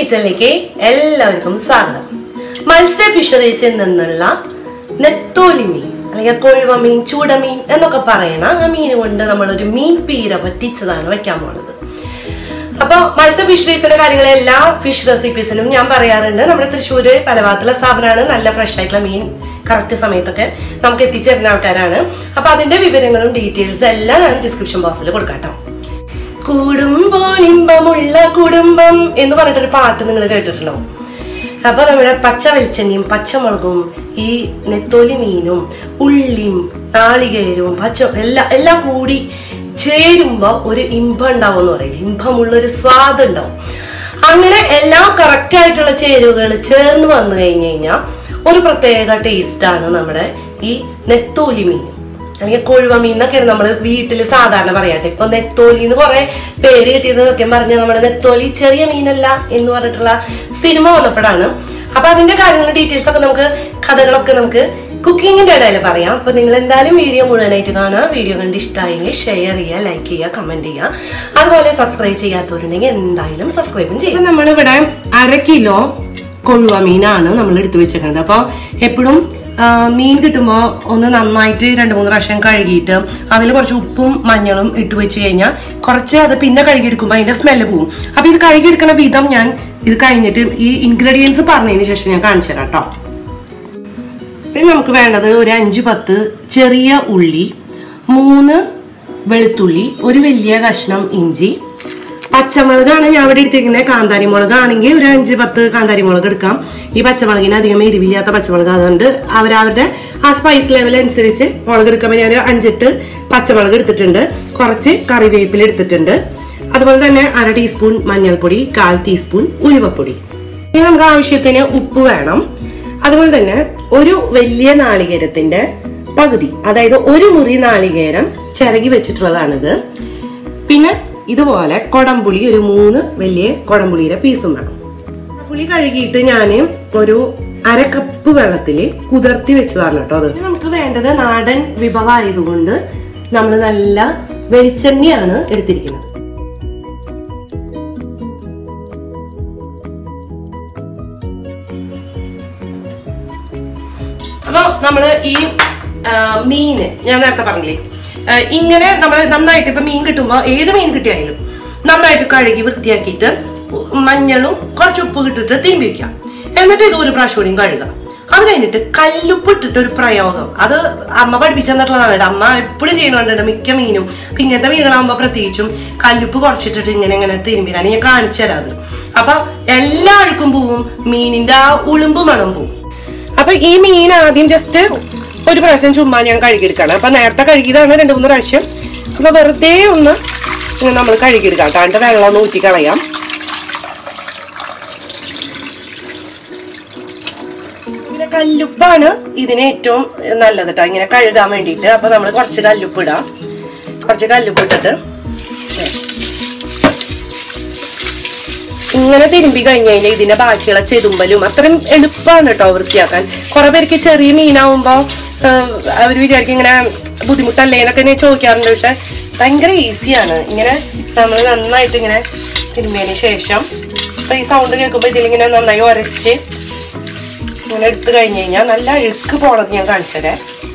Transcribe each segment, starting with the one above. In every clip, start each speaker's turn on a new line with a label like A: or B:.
A: കിച്ചണിലേക്ക് എല്ലാവർക്കും സ്വാഗതം മത്സ്യ ഫിഷറീസിൽ നിന്നുള്ള നെത്തോലി മീൻ അല്ലെങ്കിൽ കൊഴുവ മീൻ ചൂടമീൻ എന്നൊക്കെ പറയണ ആ മീൻ കൊണ്ട് നമ്മളൊരു മീൻ പീര പറ്റിച്ചതാണ് വെക്കാൻ പോണത് അപ്പോൾ മത്സ്യ ഫിഷറീസിന്റെ കാര്യങ്ങൾ എല്ലാ ഫിഷ് റെസിപ്പീസിലും ഞാൻ പറയാറുണ്ട് നമ്മുടെ തൃശ്ശൂര് പല ഭാഗത്തുള്ള സ്ഥാപനമാണ് നല്ല ഫ്രഷ് ആയിട്ടുള്ള മീൻ കറക്റ്റ് സമയത്തൊക്കെ നമുക്ക് എത്തിച്ചു തരുന്ന ആൾക്കാരാണ് അപ്പൊ അതിന്റെ വിവരങ്ങളും ഡീറ്റെയിൽസും എല്ലാം ഞാൻ ഡിസ്ക്രിപ്ഷൻ ബോക്സിൽ കൊടുക്കാട്ടോ കൂടുമ്പോൾ ഇമ്പമുള്ള കുടുംബം എന്ന് പറഞ്ഞിട്ടൊരു പാട്ട് നിങ്ങൾ കേട്ടിട്ടുണ്ടാവും അപ്പൊ നമ്മുടെ പച്ച വെളിച്ചെണ്ണയും പച്ചമുളകും ഈ നെത്തോലി മീനും ഉള്ളിയും നാളികേരവും പച്ച എല്ലാം എല്ലാം കൂടി ചേരുമ്പോ ഒരു ഇമ്പം ഉണ്ടാവും എന്ന് പറയില്ല ഇമ്പമുള്ള ഒരു സ്വാദ് ഉണ്ടാവും അങ്ങനെ എല്ലാം കറക്റ്റ് ആയിട്ടുള്ള ചേരുവകൾ ചേർന്ന് വന്നു കഴിഞ്ഞു കഴിഞ്ഞാൽ ഒരു പ്രത്യേക ടേസ്റ്റ് ആണ് നമ്മുടെ ഈ നെത്തോലി മീൻ അല്ലെങ്കിൽ കൊഴുവ മീൻ എന്നൊക്കെയാണ് നമ്മൾ വീട്ടിൽ സാധാരണ പറയാട്ടെ ഇപ്പൊ നെത്തോലി എന്ന് കുറെ പേര് കിട്ടിയത് സത്യം പറഞ്ഞാൽ നമ്മുടെ നെത്തോലി ചെറിയ മീനല്ല എന്ന് പറഞ്ഞിട്ടുള്ള സിനിമ വന്നപ്പോഴാണ് അപ്പൊ അതിന്റെ കാര്യങ്ങളും ഡീറ്റെയിൽസ് ഒക്കെ നമുക്ക് കഥകളൊക്കെ നമുക്ക് കുക്കിങ്ങിന്റെ ഇടയിൽ പറയാം അപ്പൊ നിങ്ങൾ എന്തായാലും വീഡിയോ മുഴുവനായിട്ട് കാണുക വീഡിയോ കണ്ട് ഇഷ്ടമായെങ്കിൽ ഷെയർ ചെയ്യുക ലൈക്ക് ചെയ്യുക കമന്റ് ചെയ്യുക അതുപോലെ സബ്സ്ക്രൈബ് ചെയ്യാത്തവരുണ്ടെങ്കിൽ എന്തായാലും സബ്സ്ക്രൈബും ചെയ്യും നമ്മളിവിടെ അര കിലോ കൊഴുവ മീനാണ് നമ്മൾ എടുത്തു വെച്ചേക്കുന്നത് അപ്പോൾ എപ്പോഴും മീൻ കിട്ടുമ്പോൾ ഒന്ന് നന്നായിട്ട് രണ്ട് മൂന്ന് പ്രാവശ്യം കഴുകിയിട്ട് അതിൽ കുറച്ച് ഉപ്പും മഞ്ഞളും ഇട്ട് വെച്ച് കഴിഞ്ഞാൽ കുറച്ച് അത് പിന്നെ കഴുകിയെടുക്കുമ്പോൾ അതിന്റെ സ്മെല്ല് പോവും അപ്പോൾ ഇത് കഴുകിയെടുക്കുന്ന വിധം ഞാൻ ഇത് കഴിഞ്ഞിട്ട് ഈ ഇൻഗ്രീഡിയൻസ് പറഞ്ഞതിന് ശേഷം ഞാൻ കാണിച്ചു തരാം കേട്ടോ പിന്നെ നമുക്ക് വേണ്ടത് ഒരു അഞ്ച് പത്ത് ചെറിയ ഉള്ളി മൂന്ന് വെളുത്തുള്ളി ഒരു വലിയ കഷ്ണം ഇഞ്ചി പച്ചമുളകാണ് ഞാൻ ഇവിടെ എടുത്തിരിക്കുന്നത് കാന്താരി മുളകാണെങ്കിൽ ഒരു അഞ്ച് പത്ത് കാന്താരി മുളക് എടുക്കാം ഈ പച്ചമുളകിന് അധികം എരിവില്ലാത്ത പച്ചമുളക് അതുകൊണ്ട് അവരവരുടെ ആ സ്പൈസ് ലെവൽ അനുസരിച്ച് മുളക് എടുക്കുമ്പോൾ ഞാൻ ഒരു അഞ്ചെട്ട് പച്ചമുളക് എടുത്തിട്ടുണ്ട് കുറച്ച് കറിവേപ്പില എടുത്തിട്ടുണ്ട് അതുപോലെ തന്നെ അര ടീസ്പൂൺ മഞ്ഞൾപ്പൊടി കാൽ ടീസ്പൂൺ ഉലുവപ്പൊടി ഇനി നമുക്ക് ആവശ്യത്തിന് ഉപ്പ് വേണം അതുപോലെ തന്നെ ഒരു വലിയ നാളികേരത്തിന്റെ പകുതി അതായത് ഒരു മുറി നാളികേരം ചിരകി വെച്ചിട്ടുള്ളതാണിത് പിന്നെ ഇതുപോലെ കൊടംപുളി ഒരു മൂന്ന് വലിയ കൊടംപുളിയുടെ പീസും വേണം പുളി കഴുകിയിട്ട് ഞാൻ ഒരു അര കപ്പ് വെള്ളത്തിൽ കുതിർത്തി വെച്ചതാണ് കേട്ടോ അത് നമുക്ക് വേണ്ടത് നാടൻ വിഭവമായതുകൊണ്ട് നമ്മൾ നല്ല വെളിച്ചെണ്ണയാണ് എടുത്തിരിക്കുന്നത് അപ്പൊ നമ്മള് ഈ ആ, മീന് ഞാൻ നേരത്തെ പറഞ്ഞില്ലേ ആ, ഇങ്ങനെ നമ്മൾ നന്നായിട്ട് ഇപ്പൊ മീൻ കിട്ടുമ്പോ ഏത് മീൻ കിട്ടിയായാലും നന്നായിട്ട് കഴുകി വൃത്തിയാക്കിയിട്ട് ഉ- മഞ്ഞളും കുറച്ച് ഉപ്പ് ഇട്ടിട്ട് തിരുമ്പി വെക്കാം എന്നിട്ട് ഇത് ഒരു പ്രാവശ്യം കൂടിയും കഴുകാം അത് കഴിഞ്ഞിട്ട് കല്ലുപ്പ് ഇട്ടിട്ട് ഒരു പ്രയോഗം അത് അമ്മ പഠിപ്പിച്ചു തന്നിട്ടുള്ളതാണ് കേട്ടോ അമ്മ എപ്പോഴും ചെയ്യുന്നുണ്ട് മിക്ക മീനും അപ്പൊ ഇങ്ങനത്തെ മീനുകളാകുമ്പോ പ്രത്യേകിച്ചും കല്ലുപ്പ് കുറച്ചിട്ടിട്ട് ഇങ്ങനെ ഇങ്ങനെ തിരുമ്പിക്കാൻ ഞാൻ കാണിച്ചു തരാം അത് അപ്പൊ എല്ലാ അഴുക്കും പോവും മീനിന്റെ ആ ഉളുമ്പ് മണം പോവും അപ്പൊ ഈ മീൻ ആദ്യം ജസ്റ്റ് ഒരു പ്രാവശ്യം ചുമ്മാ ഞാൻ കഴുകിയെടുക്കണം അപ്പൊ നേരത്തെ കഴുകിയതാണ് രണ്ട് മൂന്ന് പ്രാവശ്യം അപ്പൊ വെറുതെ ഒന്ന് നമ്മൾ കഴുകിയെടുക്കാം താണ്ട് വെള്ളം ഒന്ന് ഊറ്റി കളയാം പിന്നെ കല്ലുപ്പാണ് ഇതിന് ഏറ്റവും നല്ലത് കേട്ടോ ഇങ്ങനെ കഴുകാൻ വേണ്ടിയിട്ട് അപ്പൊ നമ്മൾ കുറച്ച് കല്ലുപ്പ് ഇടാം കുറച്ച് കല്ലുപ്പ് ഇട്ടിട്ട് ഇങ്ങനെ തിരുമ്പി കഴിഞ്ഞ് കഴിഞ്ഞാൽ ഇതിന്റെ ബാക്കിയുള്ള ചെതുമ്പലും അത്രയും എളുപ്പമാണ് കേട്ടോ വൃത്തിയാക്കാൻ കുറെ പേർക്ക് ചെറിയ മീനാവുമ്പോ അവർ വിചാരിക്കും ഇങ്ങനെ ബുദ്ധിമുട്ടല്ലേ എന്നൊക്കെ ഞാൻ ചോദിക്കാറുണ്ട് പക്ഷെ ഭയങ്കര ഈസിയാണ് ഇങ്ങനെ നമ്മൾ നന്നായിട്ട് ഇങ്ങനെ തിരുമ്പിയതിന് ശേഷം അപ്പൊ ഈ സൗണ്ട് കേൾക്കുമ്പോൾ ഇതിലിങ്ങനെ നന്നായി ഉരച്ച് ഇങ്ങനെ എടുത്തു കഴിഞ്ഞ് കഴിഞ്ഞാൽ നല്ല അഴുക്ക് പോണത് ഞാൻ കാണിച്ചതേ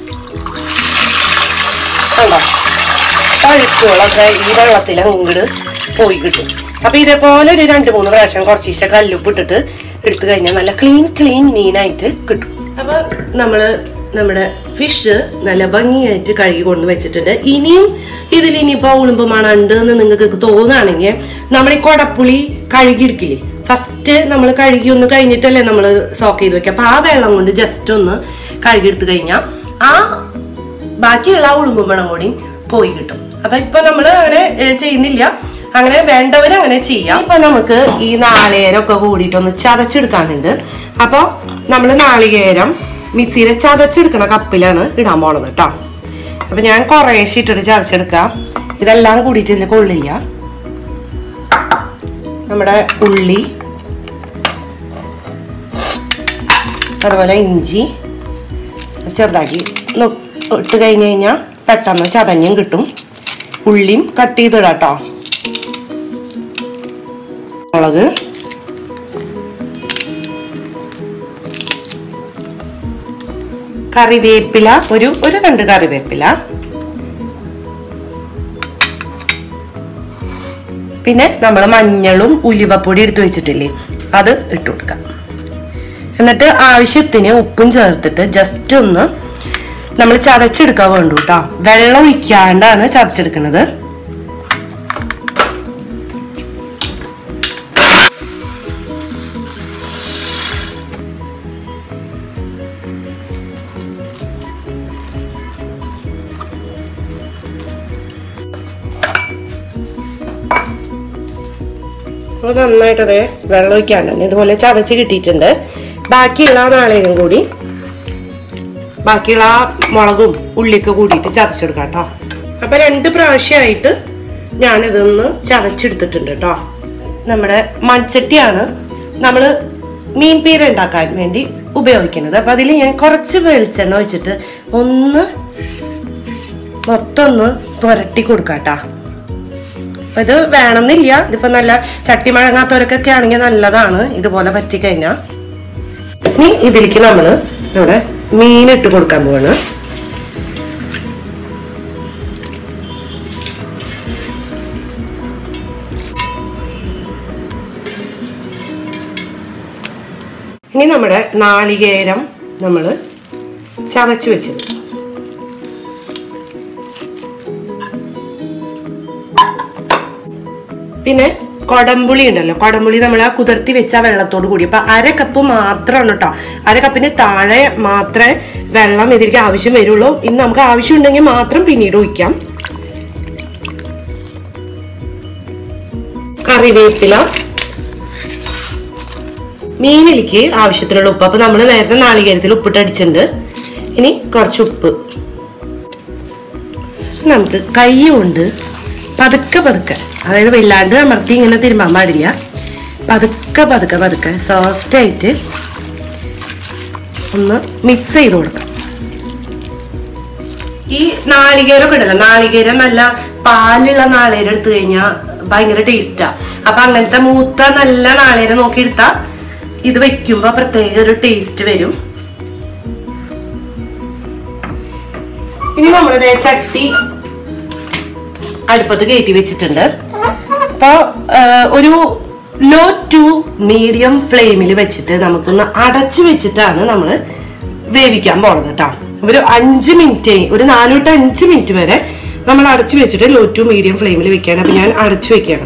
A: കണ്ടോ അഴുക്കുകളൊക്കെ ഈ വെള്ളത്തിൽ അങ്ങോട്ട് പോയി കിട്ടും അപ്പൊ ഇതേപോലെ ഒരു രണ്ട് മൂന്ന് പ്രാവശ്യം കുറച്ചീശ കല്ലുപ്പ് ഇട്ടിട്ട് എടുത്തു കഴിഞ്ഞാൽ നല്ല ക്ലീൻ ക്ലീൻ മീനായിട്ട് കിട്ടും അപ്പൊ നമ്മള് നമ്മുടെ ഫിഷ് നല്ല ഭംഗിയായിട്ട് കഴുകി കൊണ്ട് വെച്ചിട്ടുണ്ട് ഇനിയും ഇതിൽ ഇനിയിപ്പോ ഉളുമ്പ് മണുണ്ട് എന്ന് നിങ്ങൾക്ക് തോന്നുകയാണെങ്കിൽ നമ്മുടെ ഈ കൊടപ്പുളി കഴുകിയെടുക്കില്ലേ ഫസ്റ്റ് നമ്മൾ കഴുകി ഒന്ന് കഴിഞ്ഞിട്ടല്ലേ നമ്മൾ സോക്ക് ചെയ്ത് വെക്കുക അപ്പൊ ആ വെള്ളം കൊണ്ട് ജസ്റ്റ് ഒന്ന് കഴുകിയെടുത്ത് കഴിഞ്ഞാൽ ആ ബാക്കിയുള്ള ആ ഉടുമ്പുമ്പണം കൂടി പോയി കിട്ടും അപ്പൊ ഇപ്പൊ നമ്മൾ അങ്ങനെ ഏ, ചെയ്യുന്നില്ല അങ്ങനെ വേണ്ടവർ അങ്ങനെ ചെയ്യാം ഇപ്പൊ നമുക്ക് ഈ നാളികേരമൊക്കെ കൂടിയിട്ടൊന്ന് ചതച്ചെടുക്കാനുണ്ട് അപ്പൊ നമ്മൾ നാളികേരം മിക്സിയിലെ ചതച്ചെടുക്കണ കപ്പിലാണ് ഇടാൻ പോണത് കേട്ടോ അപ്പൊ ഞാൻ കുറേശ്ശെ ഇട്ടിട്ട് ചതച്ചെടുക്കാം ഇതെല്ലാം കൂടിയിട്ട് ഇതിൽ കൊള്ളില്ല നമ്മുടെ ഉള്ളി അതുപോലെ ഇഞ്ചി ചെറുതാക്കി നു- ഇട്ട് കഴിഞ്ഞ് കഴിഞ്ഞാൽ പെട്ടെന്ന് ചതഞ്ഞും കിട്ടും ഉള്ളിയും കട്ട് ചെയ്തിടാം കേട്ടോ മുളക് കറിവേപ്പില ഒരു ഒരു രണ്ട് കറിവേപ്പില പിന്നെ നമ്മൾ മഞ്ഞളും ഉലുവപ്പൊടി എടുത്തു വെച്ചിട്ടില്ലേ അത് ഇട്ട് കൊടുക്കാം എന്നിട്ട് ആവശ്യത്തിന് ഉപ്പും ചേർത്തിട്ട് ജസ്റ്റ് ഒന്ന് നമ്മൾ ചതച്ചെടുക്കാൻ വേണ്ടു കേട്ടോ വെള്ളം ഒഴിക്കാണ്ടാണ് ചതച്ചെടുക്കുന്നത് അപ്പോൾ നന്നായിട്ട് അതേ വെള്ളം ഒഴിക്കാണ്ട് തന്നെ ഇതുപോലെ ചതച്ച് കിട്ടിയിട്ടുണ്ട് ബാക്കിയുള്ള നാളേനും കൂടി ബാക്കിയുള്ള ആ മുളകും ഉള്ളിയൊക്കെ കൂടിയിട്ട് ചതച്ചെടുക്കാം കേട്ടോ അപ്പൊ രണ്ട് പ്രാവശ്യമായിട്ട് ഞാനിതൊന്ന് ചതച്ചെടുത്തിട്ടുണ്ട് കേട്ടോ നമ്മുടെ മൺചട്ടിയാണ് നമ്മൾ മീൻ പീര ഉണ്ടാക്കാൻ വേണ്ടി ഉപയോഗിക്കുന്നത് അപ്പൊ അതിൽ ഞാൻ കുറച്ച് വെളിച്ചെണ്ണ ഒഴിച്ചിട്ട് ഒന്ന് മൊത്തം ഒന്ന് പുരട്ടി കൊടുക്കാം കേട്ടോ അപ്പൊ ഇത് വേണമെന്നില്ല ഇതിപ്പോ നല്ല ചട്ടി മഴങ്ങാത്തവരൊക്കെ ആണെങ്കിൽ നല്ലതാണ് ഇതുപോലെ പറ്റിക്കഴിഞ്ഞാൽ ഇനി ഇതിലേക്ക് നമ്മള് നമ്മുടെ മീൻ ഇട്ട് കൊടുക്കാൻ പോവാണ് ഇനി നമ്മുടെ നാളികേരം നമ്മൾ ചതച്ച് വെച്ചത് പിന്നെ കൊടംപുളി ഉണ്ടല്ലോ കൊടംപുളി നമ്മൾ ആ കുതിർത്തി വെച്ച വെള്ളത്തോട് കൂടി അപ്പൊ അര കപ്പ് മാത്രമാണ് കേട്ടോ അര കപ്പിന് താഴെ മാത്രമേ വെള്ളം ഇതിലേക്ക് ആവശ്യം വരുള്ളൂ ഇനി നമുക്ക് ആവശ്യം ഉണ്ടെങ്കിൽ മാത്രം പിന്നീട് ഒഴിക്കാം കറിവേപ്പില മീനിലേക്ക് ആവശ്യത്തിനുള്ള ഉപ്പ് അപ്പൊ നമ്മൾ നേരത്തെ നാളികേരത്തിൽ ഉപ്പിട്ട് അടിച്ചിട്ടുണ്ട് ഇനി കുറച്ച് ഉപ്പ് നമുക്ക് കൈ കൊണ്ട് പതുക്കെ പതുക്കെ അതായത് വല്ലാണ്ട് അമർത്തി ഇങ്ങനെ തിരുമ്പാൻ പാടില്ല പതുക്കെ പതുക്കെ പതുക്കെ സോഫ്റ്റ് ആയിട്ട് ഒന്ന് മിക്സ് ചെയ്ത് കൊടുക്കാം ഈ നാളികേരമൊക്കെ ഉണ്ടല്ലോ നാളികേരം നല്ല പാലുള്ള നാളികേരം എടുത്തു കഴിഞ്ഞാൽ ഭയങ്കര ടേസ്റ്റാ അപ്പൊ അങ്ങനത്തെ മൂത്ത നല്ല നാളികേരം നോക്കി എടുത്താ ഇത് വെക്കുമ്പോ പ്രത്യേക ഒരു ടേസ്റ്റ് വരും ഇനി നമ്മളിത് ചട്ടി അടുപ്പത്ത് കയറ്റി വെച്ചിട്ടുണ്ട് അപ്പോൾ ഒരു ലോ ടു മീഡിയം ഫ്ലെയിമിൽ വെച്ചിട്ട് നമുക്കൊന്ന് അടച്ചു വെച്ചിട്ടാണ് നമ്മൾ വേവിക്കാൻ പോണത് കേട്ടോ ഒരു അഞ്ച് മിനിറ്റ് ഒരു നാല് തൊട്ട് അഞ്ച് മിനിറ്റ് വരെ നമ്മൾ അടച്ചു വെച്ചിട്ട് ലോ ടു മീഡിയം ഫ്ലെയിമിൽ വെക്കുകയാണ് അപ്പൊ ഞാൻ അടച്ചു വെക്കുകയാണ്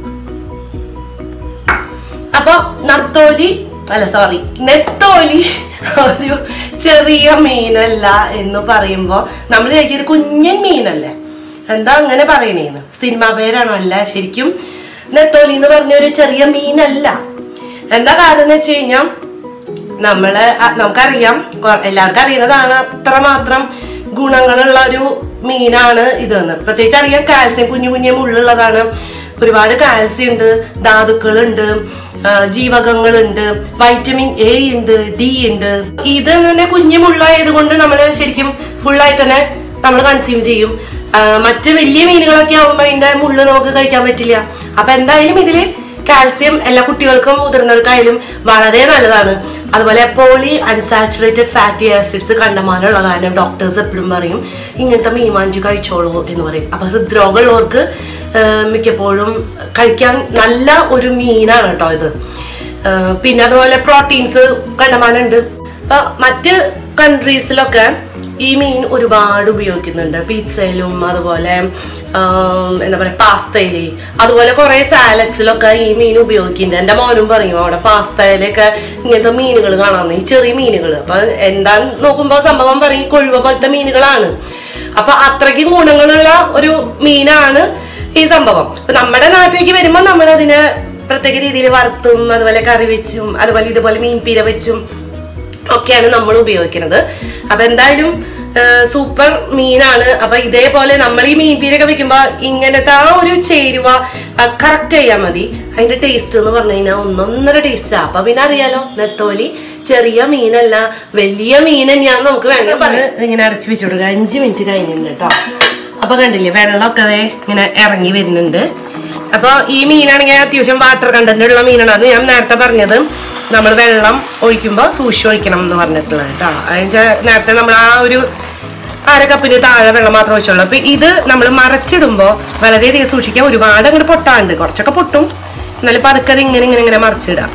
A: അപ്പൊ നത്തോലി അല്ല സോറി നെത്തോലി ഒരു ചെറിയ മീനല്ല എന്ന് പറയുമ്പോ നമ്മൾ വിചാരിക്കും ഒരു കുഞ്ഞൻ മീനല്ലേ എന്താ അങ്ങനെ പറയണേന്ന് സിനിമ പേരാണോ അല്ല ശരിക്കും നെത്തോലി എന്ന് പറഞ്ഞ ഒരു ചെറിയ മീനല്ല എന്താ കാരണം എന്ന് വെച്ച് കഴിഞ്ഞാൽ നമ്മള് അ- നമുക്കറിയാം കൊ- എല്ലാവർക്കും അറിയുന്നതാണ് അത്രമാത്രം ഗുണങ്ങളുള്ള ഒരു മീനാണ് ഇതെന്ന് പ്രത്യേകിച്ച് അറിയാം കാൽസ്യം കുഞ്ഞു കുഞ്ഞു മുള്ളുള്ളതാണ് ഒരുപാട് കാൽസ്യം ഉണ്ട് ധാതുക്കളുണ്ട് ആ, ജീവകങ്ങളുണ്ട് വൈറ്റമിൻ എ ഉണ്ട് ഡി ഉണ്ട് ഇത് തന്നെ കുഞ്ഞു മുള്ളായത് കൊണ്ട് നമ്മൾ ശരിക്കും ഫുള്ളായിട്ട് തന്നെ നമ്മൾ കൺസ്യൂം ചെയ്യും ആ, മറ്റ് വലിയ മീനുകളൊക്കെ ആവുമ്പോൾ അതിന്റെ മുള്ള് നമുക്ക് കഴിക്കാൻ പറ്റില്ല അപ്പൊ എന്തായാലും ഇതില് കാൽസ്യം എല്ലാ കുട്ടികൾക്കും മുതിർന്നവർക്കായാലും വളരെ നല്ലതാണ് അതുപോലെ പോളി അൺസാച്ചുറേറ്റഡ് ഫാറ്റി ആസിഡ്സ് കണ്ടമാനമുള്ള കാരണം ഡോക്ടേഴ്സ് എപ്പോഴും പറയും ഇങ്ങനത്തെ മീമാഞ്ചി കഴിച്ചോളൂ എന്ന് പറയും അപ്പൊ ഹൃദ്രോഗമുള്ളവർക്ക് ആ, മിക്കപ്പോഴും കഴിക്കാൻ നല്ല ഒരു മീനാണ് കേട്ടോ ഇത് ആ, പിന്നെ അതുപോലെ പ്രോട്ടീൻസ് കണ്ടമാനുണ്ട് അപ്പൊ മറ്റ് കൺട്രീസിലൊക്കെ ഈ മീൻ ഒരുപാട് ഉപയോഗിക്കുന്നുണ്ട് പിzzയിലും അതുപോലെ ആം, എന്താ പറയാ പാസ്തയില് അതുപോലെ കുറെ സാലഡ്സിലൊക്കെ ഈ മീൻ ഉപയോഗിക്കുന്നുണ്ട് എന്റെ മോനും പറയും അവിടെ പാസ്തയിലൊക്കെ ഇങ്ങനത്തെ മീനുകൾ കാണാന്ന് ഈ ചെറിയ മീനുകൾ അപ്പൊ എന്താന്ന് നോക്കുമ്പോ സംഭവം പറയും ഈ കൊഴുവ പോലത്തെ മീനുകളാണ് അപ്പൊ അത്രയ്ക്ക് ഗുണങ്ങളുള്ള ഒരു മീനാണ് ഈ സംഭവം അപ്പൊ നമ്മുടെ നാട്ടിലേക്ക് വരുമ്പോൾ നമ്മൾ അതിനെ പ്രത്യേക രീതിയിൽ വറുത്തും അതുപോലെ കറി വെച്ചും അതുപോലെ ഇതുപോലെ മീൻ പീര വെച്ചും ഒക്കെയാണ് നമ്മൾ ഉപയോഗിക്കുന്നത് അപ്പൊ എന്തായാലും ആ, സൂപ്പർ മീനാണ് അപ്പൊ ഇതേപോലെ നമ്മൾ ഈ മീൻ പീരൊക്കെ വെക്കുമ്പോ ഇങ്ങനത്തെ ആ ഒരു ചേരുവ കറക്റ്റ് ചെയ്യാൻ മതി അതിന്റെ ടേസ്റ്റ് എന്ന് പറഞ്ഞു കഴിഞ്ഞാൽ ഒന്നൊന്നര ടേസ്റ്റാ അപ്പൊ പിന്നെ അറിയാലോ നെത്തോലി ചെറിയ മീനല്ല വലിയ മീൻ ഞാൻ നമുക്ക് വേണമെങ്കിൽ പറഞ്ഞ് ഇങ്ങനെ അടച്ചു വെച്ചു കൊടുക്കുക അഞ്ച് മിനിറ്റ് കഴിഞ്ഞിട്ടുണ്ട് കേട്ടോ അപ്പൊ കണ്ടില്ലേ വെള്ളമൊക്കെ ദേ ഇങ്ങനെ ഇറങ്ങി വരുന്നുണ്ട് അപ്പൊ ഈ മീനാണെങ്കിൽ അത്യാവശ്യം വാട്ടർ കണ്ടന്റ് ഉള്ള മീനാണ് അത് ഞാൻ നേരത്തെ പറഞ്ഞത് നമ്മൾ വെള്ളം ഒഴിക്കുമ്പോൾ സൂക്ഷിച്ച് ഒഴിക്കണം എന്ന് പറഞ്ഞിട്ടുള്ളത് കേട്ടോ അതെന്നുവെച്ചാൽ നേരത്തെ നമ്മൾ ആ ഒരു അര കപ്പിന് താഴെ വെള്ളം മാത്രം ഒഴിച്ചുള്ളൂ അപ്പൊ ഇത് നമ്മൾ മറച്ചിടുമ്പോൾ വളരെയധികം സൂക്ഷിക്കാൻ ഒരുപാട് അങ്ങോട്ട് പൊട്ടാണ്ട് കുറച്ചൊക്കെ പൊട്ടും എന്നാലും പതുക്കെ അത് ഇങ്ങനെ ഇങ്ങനെ ഇങ്ങനെ മറിച്ചിടാം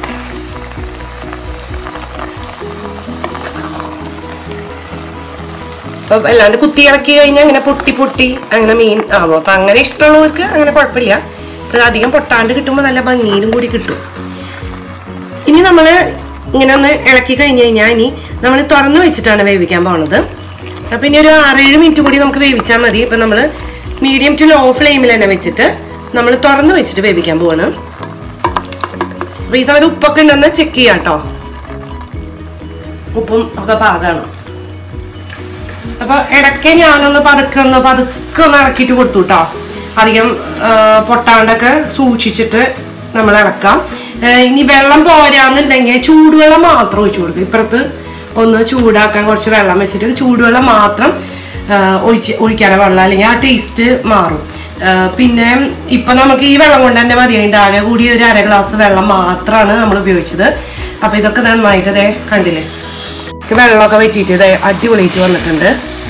A: അപ്പൊ അല്ലാണ്ട് കുത്തി ഇറക്കി കഴിഞ്ഞാൽ അങ്ങനെ പൊട്ടി പൊട്ടി അങ്ങനെ മീൻ ആവും അപ്പൊ അങ്ങനെ ഇഷ്ടമുള്ളവർക്ക് അങ്ങനെ കുഴപ്പമില്ല അപ്പൊ അധികം പൊട്ടാണ്ട് കിട്ടുമ്പോൾ നല്ല ഭംഗിയിലും കൂടി കിട്ടും ഇനി നമ്മൾ ഇങ്ങനെ ഒന്ന് ഇളക്കി കഴിഞ്ഞ് കഴിഞ്ഞാൽ ഇനി നമ്മൾ തുറന്നു വെച്ചിട്ടാണ് വേവിക്കാൻ പോണത് അപ്പൊ ഇനി ഒരു ആറേഴ് മിനിറ്റ് കൂടി നമുക്ക് വേവിച്ചാൽ മതി ഇപ്പൊ നമ്മൾ മീഡിയം ടു ലോ ഫ്ലെയിമിൽ തന്നെ വെച്ചിട്ട് നമ്മൾ തുറന്നു വെച്ചിട്ട് വേവിക്കാൻ പോവാണ് അപ്പൊ ഈ സമയത്ത് ഉപ്പൊക്കെ ഉണ്ടെന്ന് ചെക്ക് ചെയ്യാം കേട്ടോ ഉപ്പും ഒക്കെ പാകമാണ് അപ്പൊ ഇടയ്ക്ക് ഞാനൊന്ന് പതുക്കെ ഒന്ന് പതുക്കെ ഒന്ന് ഇളക്കിയിട്ട് കൊടുത്തു കേട്ടോ അധികം ആ, പൊട്ടാണ്ടൊക്കെ സൂക്ഷിച്ചിട്ട് നമ്മൾ ഇളക്കാം ആ, ഇനി വെള്ളം പോരാന്നുണ്ടെങ്കിൽ ചൂടുവെള്ളം മാത്രം ഒഴിച്ചു കൊടുക്കും ഇപ്പുറത്ത് ഒന്ന് ചൂടാക്കാൻ കുറച്ച് വെള്ളം വെച്ചിട്ട് ചൂടുവെള്ളം മാത്രം ആ, ഒഴിച്ച് ഒഴിക്കാതെ വെള്ളം അല്ലെങ്കിൽ ആ ടേസ്റ്റ് മാറും ആ, പിന്നെ ഇപ്പൊ നമുക്ക് ഈ വെള്ളം കൊണ്ട് തന്നെ മതിയായിട്ട് ആകെ കൂടി ഒരു അര ഗ്ലാസ് വെള്ളം മാത്രമാണ് നമ്മൾ ഉപയോഗിച്ചത് അപ്പൊ ഇതൊക്കെ നന്നായിട്ട് ദേ കണ്ടില്ലേ ഇത് വെള്ളമൊക്കെ വറ്റിയിട്ട് ഇത് അടിപൊളിയായിട്ട് വന്നിട്ടുണ്ട്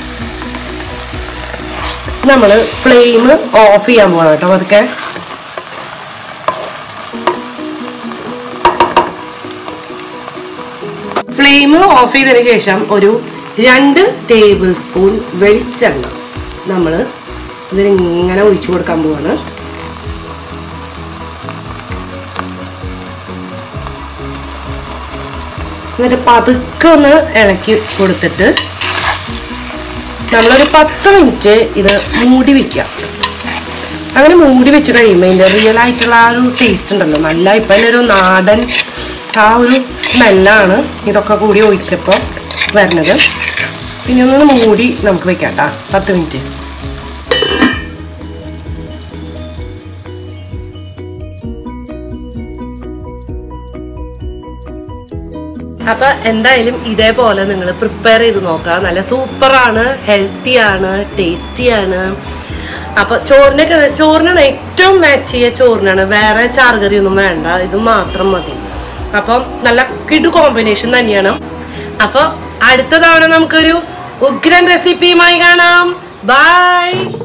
A: നമ്മൾ ഫ്ലെയിം ഓഫ് ചെയ്യാൻ പോകണം കേട്ടോ അതൊക്കെ ഫ്ലെയിം ഓഫ് ചെയ്തതിന് ശേഷം ഒരു രണ്ട് ടേബിൾ സ്പൂൺ വെളിച്ചെണ്ണ നമ്മൾ ഇതിന് ഇങ്ങനെ ഒഴിച്ചു കൊടുക്കാൻ പോവാണ് എന്നിട്ട് പതുക്കെ ഒന്ന് ഇളക്കി കൊടുത്തിട്ട് നമ്മളൊരു പത്ത് മിനിറ്റ് ഇത് മൂടി വെക്കുക അങ്ങനെ മൂടി വെച്ച് കഴിയുമ്പോൾ ഇതിൻ്റെ റിയൽ ആയിട്ടുള്ള ആ ഒരു ടേസ്റ്റ് ഉണ്ടല്ലോ നല്ല ഇപ്പം തന്നെ ഒരു നാടൻ ആ ഒരു സ്മെല്ലാണ് ഇതൊക്കെ കൂടി ഒഴിച്ചപ്പോൾ വരുന്നത് പിന്നെ ഒന്ന് മൂടി നമുക്ക് വെക്കാം കേട്ടോ പത്ത് മിനിറ്റ് അപ്പൊ എന്തായാലും ഇതേപോലെ നിങ്ങൾ പ്രിപ്പയർ ചെയ്ത് നോക്കുക നല്ല സൂപ്പറാണ് ഹെൽത്തിയാണ് ടേസ്റ്റിയാണ് അപ്പൊ ചോറിനൊക്കെ ചോറിനാണ് ഏറ്റവും മാച്ച് ചെയ്യ ചോറിനാണ് വേറെ ചാറുകറി ഒന്നും വേണ്ട ഇത് മാത്രം മതി അപ്പം നല്ല കിടു കോമ്പിനേഷൻ തന്നെയാണ് അപ്പൊ അടുത്ത തവണ നമുക്കൊരു ഉഗ്രൻ റെസിപ്പിയുമായി കാണാം ബൈ